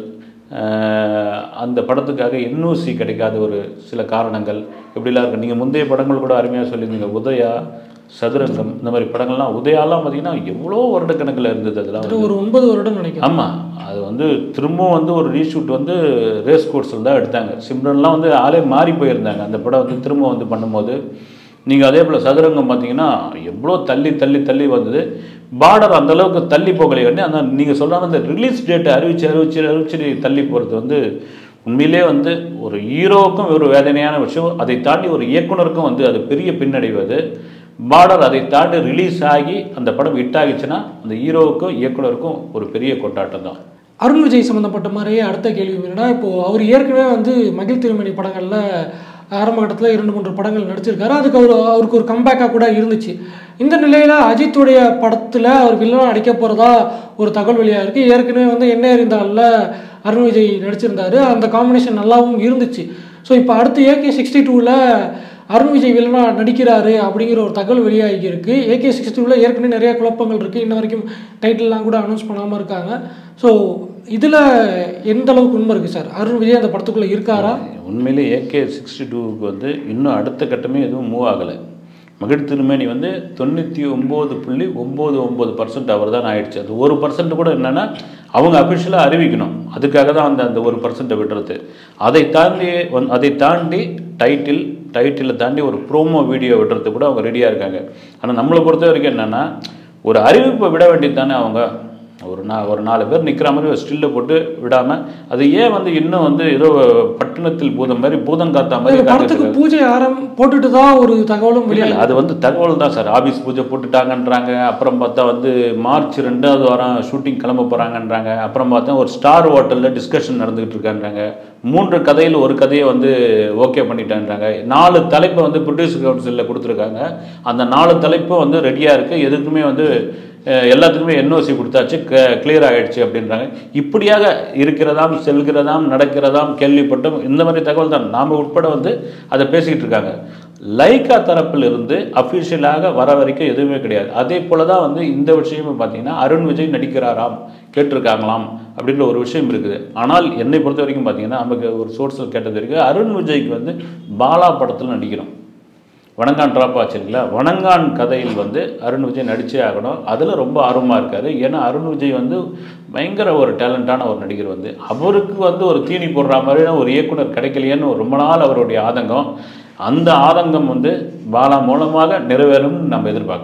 ஆஹ் அந்த படத்துக்காக என்ஓசி கிடைக்காத ஒரு சில காரணங்கள் இப்படிலாம் இருக்கு நீங்கள் முந்தைய படங்கள் கூட அருமையாக சொல்லியிருந்தீங்க உதயா சதுரங்கம் இந்த மாதிரி படங்கள்லாம் உதயாலாம் பார்த்தீங்கன்னா எவ்வளோ வருடக்கணக்கில் இருந்தது அதெல்லாம் வந்து. ஒரு ஒன்பது வருடம் நினைக்கிறேன் ஆமாம் அது வந்து திரும்பவும் வந்து ஒரு ரீஷூட் வந்து ரேஸ் கோர்ஸில் தான் எடுத்தாங்க சிம்ரன்லாம் வந்து ஆளே மாறி போயிருந்தாங்க அந்த படம் வந்து திரும்ப வந்து பண்ணும்போது நீங்கள் அதே போல் சதுரங்கம் பார்த்தீங்கன்னா எவ்வளோ தள்ளி தள்ளி தள்ளி வந்தது பார்டர் அந்த அளவுக்கு தள்ளி போகலை வந்து அந்த நீங்கள் சொல்கிற அந்த ரிலீஸ் டேட்டை அறிவிச்சு அறிவிச்சு அறிவிச்சு தள்ளி போகிறது வந்து உண்மையிலே வந்து ஒரு ஹீரோவுக்கும் ஒரு வேதனையான விஷயம் அதை தாண்டி ஒரு இயக்குனருக்கும் வந்து அது பெரிய பின்னடைவு அது பார்டர் அதை தாண்டி ரிலீஸ் ஆகி அந்த படம் ஹிட் ஆகிச்சுன்னா அந்த ஹீரோவுக்கும் இயக்குனருக்கும் ஒரு பெரிய கொண்டாட்டம் தான் அருண் விஜய் சம்மந்தப்பட்ட மாதிரியே அடுத்த கேள்வி என்னன்னா இப்போ அவர் ஏற்கனவே வந்து மகிழ் திருமணி படங்களில் ஆரம்ப கட்டத்தில் இரண்டு மூன்று படங்கள் நடிச்சிருக்காரு அதுக்கு அவர் அவருக்கு ஒரு கம்பேக்காக கூட இருந்துச்சு இந்த நிலையில் அஜித்துடைய படத்தில் அவர் வில்லனாக நடிக்க போகிறதா ஒரு தகவல் வெளியாக இருக்குது ஏற்கனவே வந்து என்ன இருந்தால அருண் விஜய் நடிச்சிருந்தாரு அந்த காம்பினேஷன் நல்லாவும் இருந்துச்சு ஸோ இப்போ அடுத்து ஏகே சிக்ஸ்டி டூவில் அருண் விஜய் வில்லனா நடிக்கிறாரு அப்படிங்கிற ஒரு தகவல் வெளியாகி இருக்கு ஏகே சிக்ஸ்டி டூவில் ஏற்கனவே நிறைய குழப்பங்கள் இருக்குது இன்ன வரைக்கும் டைட்டில்லாம் கூட அனௌன்ஸ் பண்ணாமல் இருக்காங்க ஸோ இதில் எந்த அளவுக்கு உண்மை இருக்குது சார் அருண் விஜய் அந்த படத்துக்குள்ளே இருக்காரா உண்மையிலே ஏகே சிக்ஸ்டி டூவுக்கு வந்து இன்னும் அடுத்த கட்டமே எதுவும் மூவ் ஆகலை மகிழ் திருமேனி வந்து தொண்ணூற்றி ஒம்பது புள்ளி ஒம்பது ஒம்பது பர்சன்ட் அவர் தான் ஆயிடுச்சு அது ஒரு பர்சன்ட் கூட என்னென்னா அவங்க அஃபிஷியலாக அறிவிக்கணும் அதுக்காக தான் அந்த அந்த ஒரு பர்சன்ட்டை விடுறது அதை தாண்டி வந்து அதை தாண்டி டைட்டில் டைட்டிலை தாண்டி ஒரு ப்ரோமோ வீடியோ விடுறது கூட அவங்க ரெடியாக இருக்காங்க ஆனால் நம்மளை பொறுத்த வரைக்கும் என்னென்னா ஒரு அறிவிப்பை விட வேண்டியது தானே அவங்க ஒரு நா ஒரு நாலு பேர் நிற்கிற மாதிரி ஒரு ஸ்டில்லை போட்டு விடாமல் அது ஏன் வந்து இன்னும் வந்து ஏதோ பட்டணத்தில் பூதம் மாதிரி பூதம் காத்தா மாதிரி இந்த காத்துட்டு படத்துக்கு பூஜை ஆரம் போட்டுட்டு தான் ஒரு தகவலும் இல்ல, வெளியாக இல்ல, அது வந்து தகவல் தான் சார் ஆபீஸ் பூஜை போட்டுட்டாங்கன்றாங்க அப்புறம் பார்த்தா வந்து மார்ச் ரெண்டாவது வாரம் ஷூட்டிங் கிளம்ப போகிறாங்கன்றாங்க அப்புறம் பார்த்தா ஒரு ஸ்டார் ஹோட்டலில் டிஸ்கஷன் நடந்துகிட்டு இருக்கான்றாங்க மூன்று கதையில் ஒரு கதையை வந்து ஓகே பண்ணிட்டான்றாங்க நாலு தலைப்பை வந்து ப்ரொடியூசர் கவுன்சிலில் கொடுத்துருக்காங்க அந்த நாலு தலைப்பும் வந்து ரெடியாக இருக்குது எதுக்குமே வந்து அஹ், எல்லாத்துக்குமே என்ஓசி கொடுத்தாச்சு கிளியர் ஆகிடுச்சு அப்படின்றாங்க இப்படியாக இருக்கிறதாம் செல்கிறதாம் நடக்கிறதாம் கேள்விப்பட்டோம் இந்த மாதிரி தகவல் தான் நாம் உட்பட வந்து அதை பேசிக்கிட்டு இருக்காங்க லைக்கா தரப்பில் இருந்து அஃபிஷியலாக வர வரைக்கும் எதுவுமே கிடையாது அதே போல தான் வந்து இந்த விஷயமும் பார்த்தீங்கன்னா அருண் விஜய் நடிக்கிறாராம் கேட்டிருக்காங்களாம் அப்படின்ற ஒரு விஷயம் இருக்குது ஆனால் என்னை பொறுத்த வரைக்கும் பார்த்தீங்கன்னா நமக்கு ஒரு சோர்ஸில் கேட்டது வரைக்கும் அருண் விஜய்க்கு வந்து பாலா படத்தில் நடிக்கிறோம் வணங்கான் ட்ராப் ஆச்சுங்களா வணங்கான் கதையில் வந்து அருண் விஜய் நடிச்சே ஆகணும் அதில் ரொம்ப ஆர்வமாக இருக்காரு ஏன்னா அருண் விஜய் வந்து பயங்கர ஒரு டேலண்டான ஒரு நடிகர் வந்து அவருக்கு வந்து ஒரு தீனி போடுற மாதிரியான ஒரு இயக்குனர் கிடைக்கலையேன்னு ரொம்ப நாள் அவருடைய ஆதங்கம் அந்த ஆதங்கம் வந்து பாலா மூலமாக நிறைவேறும்னு நம்ம எதிர்பார்க்கலாம்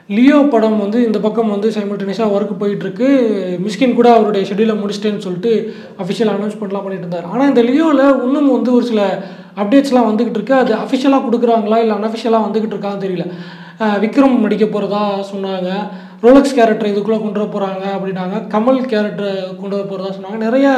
லியோ படம் வந்து இந்த பக்கம் வந்து சைமல்டேனியஸாக ஒர்க் போயிட்டுருக்கு மிஸ்கின் கூட அவருடைய ஷெடியூலை முடிச்சிட்டேன்னு சொல்லிட்டு அஃபிஷியல் அனௌன்ஸ்மெண்ட்லாம் பண்ணிட்டு இருந்தார் ஆனால் இந்த லியோவில் இன்னும் வந்து ஒரு சில அப்டேட்ஸ்லாம் வந்துக்கிட்டு இருக்கு அது அஃபிஷியலாக கொடுக்குறாங்களா இல்லை அன்அஃபிஷியலாக வந்துக்கிட்டு இருக்கான்னு தெரியல அஹ் விக்ரம் நடிக்க போகிறதா சொன்னாங்க ரோலக்ஸ் கேரக்டர் இதுக்குள்ளே கொண்டு வர போகிறாங்க அப்படின்னாங்க கமல் கேரக்டரை கொண்டு வர போகிறதா சொன்னாங்க நிறைய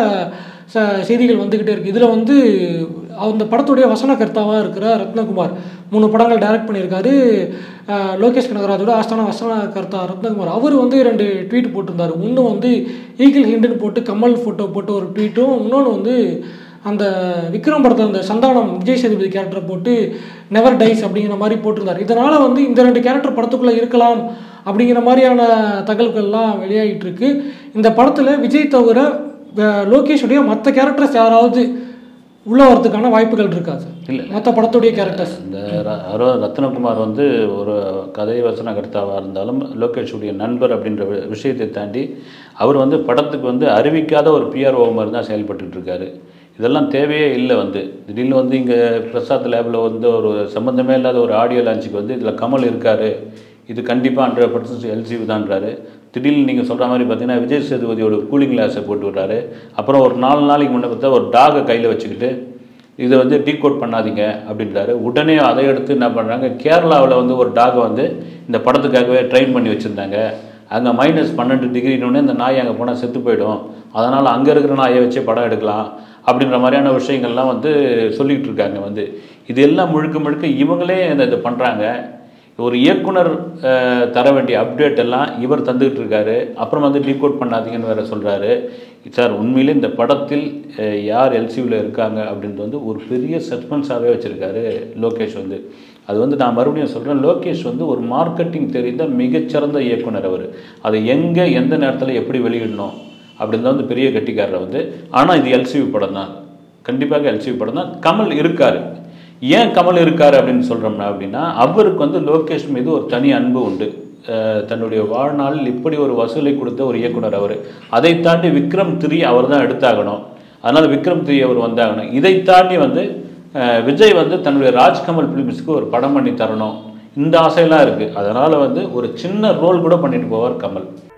ச செய்திகள் வந்துக்கிட்டே இருக்குது இதில் வந்து அந்த படத்துடைய வசனகர்த்தாவாக இருக்கிற ரத்னகுமார் மூணு படங்கள் டைரக்ட் பண்ணியிருக்காரு அஹ் லோகேஷ் கனகராஜோட ஆஸ்தான வசனகர்த்தா ரத்னகுமார் அவர் வந்து ரெண்டு ட்வீட் போட்டிருந்தார் ஒன்று வந்து ஈகிள் ஹிண்டுன்னு போட்டு கமல் ஃபோட்டோ போட்டு ஒரு ட்வீட்டும் இன்னொன்று வந்து அந்த விக்ரம் படத்தில் அந்த சந்தானம் விஜய் சேதுபதி கேரக்டரை போட்டு நெவர் டைஸ் அப்படிங்கிற மாதிரி போட்டிருந்தார் இதனால் வந்து இந்த ரெண்டு கேரக்டர் படத்துக்குள்ளே இருக்கலாம் அப்படிங்கிற மாதிரியான தகவல்கள்லாம் வெளியாகிட்டு இருக்கு இந்த படத்தில் விஜய் தவிர அஹ், லோகேஷுடைய மற்ற கேரக்டர்ஸ் யாராவது உள்ள வரதுக்கான வாய்ப்புகள் இருக்கா சார் இல்ல. மற்ற படத்துடைய கேரக்டர்ஸ் இந்த ர- அருண் ரத்னகுமார் வந்து ஒரு கதை வசனகர்த்தாவாக இருந்தாலும் லோகேஷுடைய நண்பர் அப்படின்ற வி- விஷயத்தை தாண்டி அவர் வந்து படத்துக்கு வந்து அறிவிக்காத ஒரு பிஆர்ஓ மாதிரி தான் செயல்பட்டுட்டு இருக்காரு இதெல்லாம் தேவையே இல்லை வந்து திடீர்னு வந்து இங்கே பிரசாத் லேபில் வந்து ஒரு சம்மந்தமே இல்லாத ஒரு ஆடியோ லான்ச்சுக்கு வந்து இதில் கமல் இருக்காரு இது கண்டிப்பாக ஹண்ட்ரட் பர்சன்ட் எல்சிவி தான்றாரு திடீர்னு நீங்கள் சொல்கிற மாதிரி பார்த்தீங்கன்னா விஜய் சேதுபதியோட கூலிங் கிளாஸை போட்டு விட்றாரு அப்புறம் ஒரு நாலு நாளைக்கு முன்னே பார்த்தா ஒரு டாகை கையில் வச்சுக்கிட்டு இதை வந்து டீகோட் பண்ணாதீங்க அப்படின்றாரு உடனே அதை எடுத்து என்ன பண்ணுறாங்க கேரளாவில் வந்து ஒரு டாகை வந்து இந்த படத்துக்காகவே ட்ரெயின் பண்ணி வச்சுருந்தாங்க அங்கே மைனஸ் பன்னெண்டு டிகிரினோடனே இந்த நாய் அங்கே போனால் செத்து போயிடும் அதனால் அங்கே இருக்கிற நாயை வச்சே படம் எடுக்கலாம் அப்படின்ற மாதிரியான விஷயங்கள்லாம் வந்து சொல்லிகிட்டு இருக்காங்க வந்து இது எல்லாம் முழுக்க முழுக்க இவங்களே இந்த இது பண்ணுறாங்க ஒரு இயக்குனர் அஹ், தர வேண்டிய அப்டேட் எல்லாம் இவர் தந்துக்கிட்டு இருக்காரு அப்புறம் வந்து டீகோட் பண்ணாதீங்கன்னு வேற சொல்கிறாரு சார் உண்மையிலே இந்த படத்தில் அஹ், யார் எல்சியூவில் இருக்காங்க அப்படின்றது வந்து ஒரு பெரிய சஸ்பென்ஸாகவே வச்சுருக்காரு லோகேஷ் வந்து அது வந்து நான் மறுபடியும் சொல்கிறேன் லோகேஷ் வந்து ஒரு மார்க்கெட்டிங் தெரிந்த மிகச்சிறந்த இயக்குனர் அவர் அதை எங்கே எந்த நேரத்தில் எப்படி வெளியிடணும் அப்படின்னு தான் வந்து பெரிய கட்டிக்காரர் வந்து ஆனால் இது எல்சிவி படம் தான் கண்டிப்பாக எல்சிவி படம் தான் கமல் இருக்கார் ஏன் கமல் இருக்கார் அப்படின்னு சொல்கிறோம்னா அப்படின்னா அவருக்கு வந்து லோகேஷ் மீது ஒரு தனி அன்பு உண்டு அஹ் தன்னுடைய வாழ்நாளில் இப்படி ஒரு வசூலை கொடுத்த ஒரு இயக்குனர் அவர் அதை தாண்டி விக்ரம் த்ரீ அவர் தான் எடுத்தாகணும் அதனால் விக்ரம் த்ரீ அவர் வந்தாகணும் இதை தாண்டி வந்து அஹ் விஜய் வந்து தன்னுடைய ராஜ்கமல் ஃபிலிம்ஸ்க்கு ஒரு படம் பண்ணி தரணும் இந்த ஆசையெல்லாம் இருக்குது அதனால் வந்து ஒரு சின்ன ரோல் கூட பண்ணிட்டு போவார் கமல்